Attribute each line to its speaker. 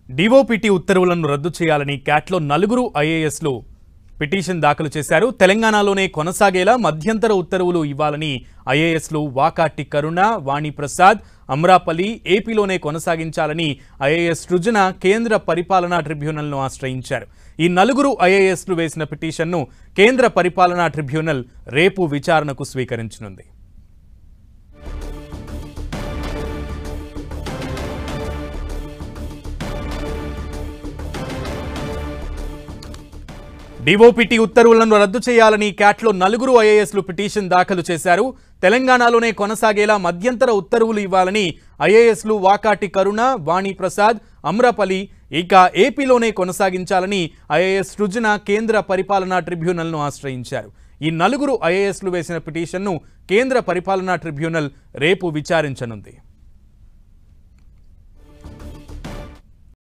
Speaker 1: DoPT ఉత్తర్వులను రద్దు చేయాలని క్యాట్లో నలుగురు ఐఏఎస్లు పిటిషన్ దాఖలు చేశారు తెలంగాణలోనే కొనసాగేలా మధ్యంతర ఉత్తర్వులు ఇవ్వాలని ఐఏఎస్లు వాకాటి కరుణ వాణిప్రసాద్ అమ్రాపల్లి ఏపీలోనే కొనసాగించాలని ఐఏఎస్ సృజన కేంద్ర పరిపాలనా ట్రిబ్యునల్ను ఆశ్రయించారు ఈ నలుగురు ఐఏఎస్లు వేసిన పిటిషన్ను కేంద్ర పరిపాలనా ట్రిబ్యునల్ రేపు విచారణకు స్వీకరించనుంది డిఓపిటి ఉత్తర్వులను రద్దు చేయాలని క్యాట్లో నలుగురు ఐఏఎస్లు పిటిషన్ దాఖలు చేశారు తెలంగాణలోనే కొనసాగేలా మధ్యంతర ఉత్తర్వులు ఇవ్వాలని ఐఏఎస్లు వాకాటి కరుణ వాణి ప్రసాద్ అమ్రపలి ఇక ఏపీలోనే కొనసాగించాలని ఐఏఎస్ సృజన కేంద్ర పరిపాలనా ట్రిబ్యునల్ను ఆశ్రయించారు ఈ నలుగురు ఐఏఎస్లు వేసిన పిటిషన్ను కేంద్ర పరిపాలనా ట్రిబ్యునల్ రేపు విచారించనుంది